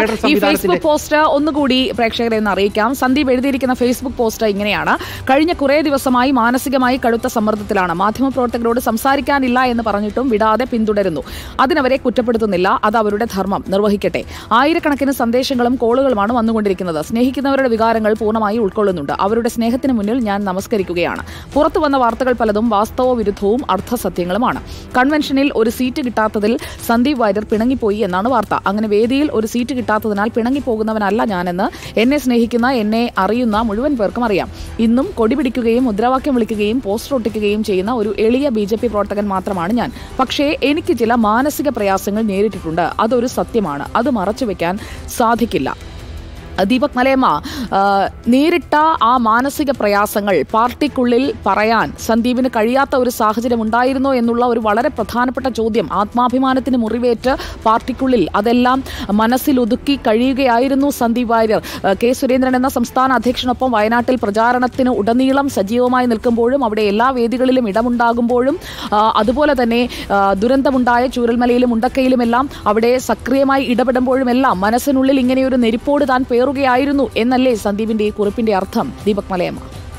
Cadre ഈ സംവിധാനത്തിന്റെ Facebook post ഒന്നുകൂടി പ്രേക്ഷകരെ ഒന്ന് അറിയിക്കാം സന്ദീപ് എഴുതിയിരിക്കുന്ന ഫേസ്ബുക്ക് പോസ്റ്റ് ഇങ്ങനെയാണ് കഴിഞ്ഞ കുറേ ദിവസമായി മാനസികമായി കടുത്ത സമ്മർദ്ദത്തിലാണ് മാധ്യമപ്രവർത്തകരോട് സംസാരിക്കാനില്ല എന്ന് പറഞ്ഞിട്ടും വിടാതെ പിന്തുടരുന്നു അതിനവരെ കുറ്റപ്പെടുത്തുന്നില്ല അത് അവരുടെ ധർമ്മം നിർവഹിക്കട്ടെ ആയിരക്കണക്കിന് സന്ദേശങ്ങളും കോളുകളുമാണ് വന്നുകൊണ്ടിരിക്കുന്നത് സ്നേഹിക്കുന്നവരുടെ വികാരങ്ങൾ പൂർണ്ണമായി ഉൾക്കൊള്ളുന്നുണ്ട് അവരുടെ സ്നേഹത്തിന് മുന്നിൽ ഞാൻ നമസ്കരിക്കുകയാണ് പുറത്തു വന്ന വാർത്തകൾ പലതും വാസ്തവ വിരുദ്ധവും അർത്ഥസത്യങ്ങളുമാണ് കൺവെൻഷനിൽ ഒരു സീറ്റ് കിട്ടാത്തതിൽ സന്ദീപ് വാര്യർ പിണങ്ങിപ്പോയി എന്നാണ് വാർത്ത അങ്ങനെ വേദിയിൽ ഒരു സീറ്റ് കിട്ടാത്തതിനാൽ പിണങ്ങിപ്പോകുന്നവനല്ല ഞാനെന്ന് എന്നെ സ്നേഹിക്കുന്ന എന്നെ അറിയുന്ന മുഴുവൻ പേർക്കും അറിയാം ഇന്നും കൊടി പിടിക്കുകയും മുദ്രാവാക്യം വിളിക്കുകയും പോസ്റ്റർ ഒട്ടിക്കുകയും ചെയ്യുന്ന ഒരു എളിയ ബി ജെ പി പ്രവർത്തകൻ മാത്രമാണ് ഞാൻ പക്ഷേ എനിക്ക് ചില മാനസിക പ്രയാസങ്ങൾ നേരിട്ടിട്ടുണ്ട് അതൊരു സത്യമാണ് അത് മറച്ചുവെക്കാൻ സാധിക്കില്ല ദീപക് മലയമ്മ ആ, നേരിട്ട ആ മാനസിക പ്രയാസങ്ങൾ പാർട്ടിക്കുള്ളിൽ പറയാൻ സന്ദീപിന് കഴിയാത്ത ഒരു സാഹചര്യം ഉണ്ടായിരുന്നോ എന്നുള്ള ഒരു വളരെ പ്രധാനപ്പെട്ട ചോദ്യം ആത്മാഭിമാനത്തിന് മുറിവേറ്റ് പാർട്ടിക്കുള്ളിൽ അതെല്ലാം മനസ്സിൽ ഒതുക്കി കഴിയുകയായിരുന്നു സന്ദീപ് വാര്യർ ആ, കെ സുരേന്ദ്രൻ എന്ന സംസ്ഥാന അധ്യക്ഷനൊപ്പം വയനാട്ടിൽ പ്രചാരണത്തിന് ഉടനീളം സജീവമായി നിൽക്കുമ്പോഴും അവിടെ എല്ലാ വേദികളിലും ഇടമുണ്ടാകുമ്പോഴും ആ, അതുപോലെ തന്നെ ആ, ദുരന്തമുണ്ടായ ചൂരൽമലയിലും ഉണ്ടക്കയിലുമെല്ലാം അവിടെ സക്രിയമായി ഇടപെടുമ്പോഴുമെല്ലാം മനസ്സിനുള്ളിൽ ഇങ്ങനെയൊരു നെരിപ്പോട് താൻ പേറുകയായിരുന്നു എന്നല്ലേ സന്ദീപിന്റെ ഈ കുറിപ്പിന്റെ അർത്ഥം ദീപക് മലയമ്മ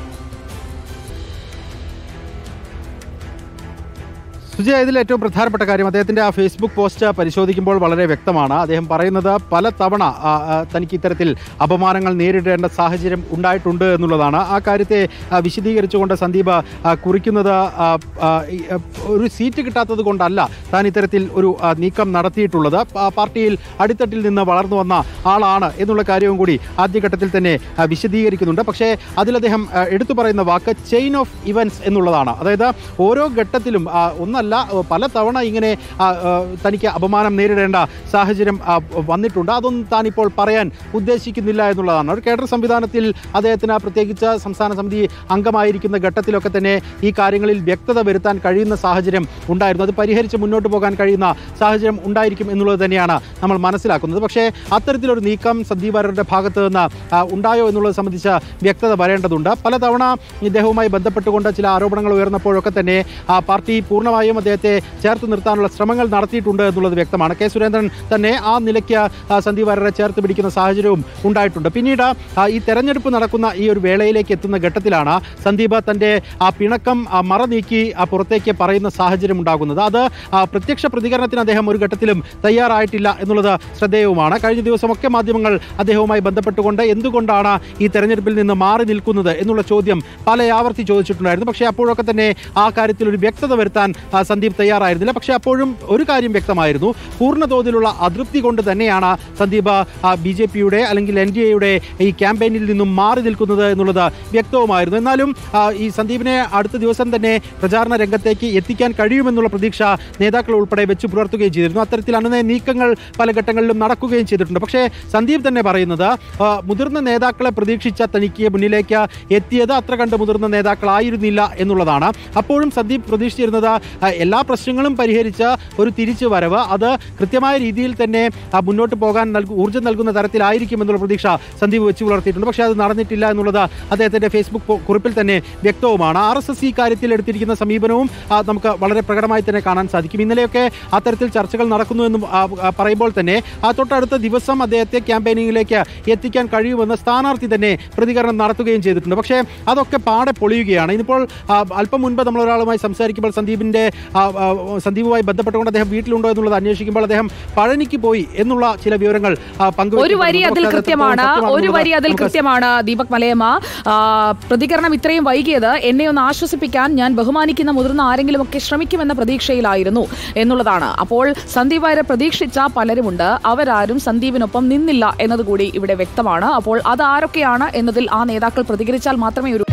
സുജയ ഇതിൽ ഏറ്റവും പ്രധാനപ്പെട്ട കാര്യം അദ്ദേഹത്തിന്റെ ആ ഫേസ്ബുക്ക് പോസ്റ്റ് പരിശോധിക്കുമ്പോൾ വളരെ വ്യക്തമാണ് അദ്ദേഹം പറയുന്നത് പല തവണ ആ, ആ, തനിക്ക് ഇത്തരത്തിൽ അപമാനങ്ങൾ നേരിടേണ്ട സാഹചര്യം ഉണ്ടായിട്ടുണ്ട് എന്നുള്ളതാണ് ആ കാര്യത്തെ ആ, വിശദീകരിച്ചുകൊണ്ട് സന്ദീപ് ആ, കുറിക്കുന്നത് ആ, ആ, ഈ, ആ, ഒരു സീറ്റ് കിട്ടാത്തത് കൊണ്ടല്ല താൻ ഇത്തരത്തിൽ ഒരു ആ, നീക്കം നടത്തിയിട്ടുള്ളത് പ- പാർട്ടിയിൽ അടിത്തട്ടിൽ നിന്ന് വളർന്നു വന്ന ആളാണ് എന്നുള്ള കാര്യവും കൂടി ആദ്യഘട്ടത്തിൽ തന്നെ ആ, വിശദീകരിക്കുന്നുണ്ട് പക്ഷേ അതിൽ അദ്ദേഹം ആ, എടുത്തു പറയുന്ന വാക്ക് ചെയിൻ ഓഫ് ഇവൻറ്റ്സ് എന്നുള്ളതാണ് അതായത് ഓരോ ഘട്ടത്തിലും ആ, ഒന്നല്ല ആ, പല തവണ ഇങ്ങനെ ആ, ആ, തനിക്ക് അപമാനം നേരിടേണ്ട സാഹചര്യം ആ, വന്നിട്ടുണ്ട് അതൊന്നും താൻ ഇപ്പോൾ പറയാൻ ഉദ്ദേശിക്കുന്നില്ല എന്നുള്ളതാണ് ഒരു കേഡർ സംവിധാനത്തിൽ അദ്ദേഹത്തിന് പ്രത്യേകിച്ച് സംസ്ഥാന സമിതി അംഗമായിരിക്കുന്ന ഘട്ടത്തിലൊക്കെ തന്നെ ഈ കാര്യങ്ങളിൽ വ്യക്തത വരുത്താൻ കഴിയുന്ന സാഹചര്യം ഉണ്ടായിരുന്നു അത് പരിഹരിച്ച് മുന്നോട്ട് പോകാൻ കഴിയുന്ന സാഹചര്യം ഉണ്ടായിരിക്കും എന്നുള്ളത് തന്നെയാണ് നമ്മൾ മനസ്സിലാക്കുന്നത് പക്ഷേ അത്തരത്തിലൊരു നീക്കം സന്ദീപ് വാര്യരുടെ ഭാഗത്ത് നിന്ന് ആ, ഉണ്ടായോ എന്നുള്ളത് സംബന്ധിച്ച വ്യക്തത വരേണ്ടതുണ്ട് പലതവണ ഇദ്ദേഹവുമായി ബന്ധപ്പെട്ടുകൊണ്ട് ചില ആരോപണങ്ങൾ ഉയർന്നപ്പോഴൊക്കെ തന്നെ ആ പാർട്ടി പൂർണ്ണമായും അദ്ദേഹത്തെ ചേർത്ത് നിർത്താനുള്ള ശ്രമങ്ങൾ നടത്തിയിട്ടുണ്ട് എന്നുള്ളത് വ്യക്തമാണ് കെ സുരേന്ദ്രൻ തന്നെ ആ നിലയ്ക്ക് ആ, സന്ദീപ് വാര്യരെ ചേർത്ത് പിടിക്കുന്ന സാഹചര്യവും ഉണ്ടായിട്ടുണ്ട് പിന്നീട് ആ, ഈ തെരഞ്ഞെടുപ്പ് നടക്കുന്ന ഈ ഒരു വേളയിലേക്ക് എത്തുന്ന ഘട്ടത്തിലാണ് സന്ദീപ് തന്റെ ആ പിണക്കം ആ, മറ നീക്കി ആ പുറത്തേക്ക് പറയുന്ന സാഹചര്യം ഉണ്ടാകുന്നത് അത് ആ, പ്രത്യക്ഷ പ്രതികരണത്തിന് അദ്ദേഹം ഒരു ഘട്ടത്തിലും തയ്യാറായിട്ടില്ല എന്നുള്ളത് ശ്രദ്ധേയവുമാണ് കഴിഞ്ഞ ദിവസമൊക്കെ മാധ്യമങ്ങൾ അദ്ദേഹവുമായി ബന്ധപ്പെട്ടുകൊണ്ട് എന്തുകൊണ്ടാണ് ഈ തെരഞ്ഞെടുപ്പിൽ നിന്ന് മാറി നിൽക്കുന്നത് എന്നുള്ള ചോദ്യം പല ആവർത്തി ചോദിച്ചിട്ടുണ്ടായിരുന്നു പക്ഷേ അപ്പോഴൊക്കെ തന്നെ ആ കാര്യത്തിൽ ഒരു വ്യക്തത വരുത്താൻ ആ, സന്ദീപ് തയ്യാറായിരുന്നില്ല പക്ഷേ അപ്പോഴും ഒരു കാര്യം വ്യക്തമായിരുന്നു പൂർണ്ണ തോതിലുള്ള അതൃപ്തി കൊണ്ട് തന്നെയാണ് സന്ദീപ് ബി ജെ പിയുടെ അല്ലെങ്കിൽ എൻ ഡി എയുടെ ഈ ക്യാമ്പയിനിൽ നിന്നും മാറി നിൽക്കുന്നത് എന്നുള്ളത് വ്യക്തവുമായിരുന്നു എന്നാലും ആ, ഈ സന്ദീപിനെ അടുത്ത ദിവസം തന്നെ പ്രചാരണ രംഗത്തേക്ക് എത്തിക്കാൻ കഴിയുമെന്നുള്ള പ്രതീക്ഷ നേതാക്കൾ ഉൾപ്പെടെ വെച്ച് പുലർത്തുകയും ചെയ്തിരുന്നു അത്തരത്തിൽ അനുനയ നീക്കങ്ങൾ പല ഘട്ടങ്ങളിലും നടക്കുകയും ചെയ്തിട്ടുണ്ട് പക്ഷേ സന്ദീപ് തന്നെ പറയുന്നത് ആ, മുതിർന്ന നേതാക്കളെ പ്രതീക്ഷിച്ച തനിക്ക് മുന്നിലേക്ക് എത്തിയത് അത്ര കണ്ട് മുതിർന്ന നേതാക്കളായിരുന്നില്ല എന്നുള്ളതാണ് അപ്പോഴും സന്ദീപ് പ്രതീക്ഷിച്ചിരുന്നത് ആ, എല്ലാ പ്രശ്നങ്ങളും പരിഹരിച്ച് ഒരു തിരിച്ചു വരവ് അത് കൃത്യമായ രീതിയിൽ തന്നെ ആ, മുന്നോട്ട് പോകാൻ നൽകു ഊർജ്ജം നൽകുന്ന തരത്തിലായിരിക്കും എന്നുള്ള പ്രതീക്ഷ സന്ദീപ് വെച്ച് പുലർത്തിയിട്ടുണ്ട് പക്ഷേ അത് നടന്നിട്ടില്ല എന്നുള്ളത് അദ്ദേഹത്തിന്റെ ഫേസ്ബുക്ക് പോ- കുറിപ്പിൽ തന്നെ വ്യക്തവുമാണ് ആർ എസ് എസ് ഈ കാര്യത്തിൽ എടുത്തിരിക്കുന്ന സമീപനവും ആ, നമുക്ക് വളരെ പ്രകടമായി തന്നെ കാണാൻ സാധിക്കും ഇന്നലെയൊക്കെ അത്തരത്തിൽ ചർച്ചകൾ നടക്കുന്നു എന്ന് ആ, ആ, പറയുമ്പോൾ തന്നെ ആ തൊട്ടടുത്ത ദിവസം അദ്ദേഹത്തെ ക്യാമ്പയിനിങ്ങിലേക്ക് എത്തിക്കാൻ കഴിയുമെന്ന് സ്ഥാനാർത്ഥി തന്നെ പ്രതികരണം നടത്തുകയും ചെയ്തിട്ടുണ്ട് പക്ഷേ അതൊക്കെ പാടെ പൊളിയുകയാണ് ഇനിയിപ്പോൾ ആ, അല്പം മുൻപ് നമ്മൾ ഒരാളുമായി സംസാരിക്കുമ്പോൾ സന്ദീപിന്റെ ആ, ആ, സന്ദീപുമായി ബന്ധപ്പെട്ടുകൊണ്ട് അദ്ദേഹം വീട്ടിലുണ്ടോ എന്നുള്ളത് അന്വേഷിക്കുമ്പോൾ അദ്ദേഹം പഴനിക്ക് പോയി എന്നുള്ള ചില വിവരങ്ങൾ ആ, ഒരു പങ്കുവെച്ചിട്ടുണ്ട്. വരി അതിൽ പക്ഷേ അത് കൃത്യമാണ് എത്രത്തോളം ഒരു വരി അതിൽ നമുക്ക് കൃത്യമാണ് ദീപക് മലയമ്മ ആ, പ്രതികരണം ഇത്രയും വൈകിയത് എന്നെ ഒന്ന് ആശ്വസിപ്പിക്കാൻ ഞാൻ ബഹുമാനിക്കുന്ന മുതിർന്ന ആരെങ്കിലുമൊക്കെ ശ്രമിക്കുമെന്ന പ്രതീക്ഷയിലായിരുന്നു എന്നുള്ളതാണ് അപ്പോൾ സന്ദീപ് വാര്യർ പ്രതീക്ഷിച്ച പലരുമുണ്ട് അവരാരും സന്ദീപിനൊപ്പം നിന്നില്ല എന്നതുകൂടി ഇവിടെ വ്യക്തമാണ് അപ്പോൾ അത് ആരൊക്കെയാണ് എന്നതിൽ ആ നേതാക്കൾ പ്രതികരിച്ചാൽ മാത്രമേ ഒരു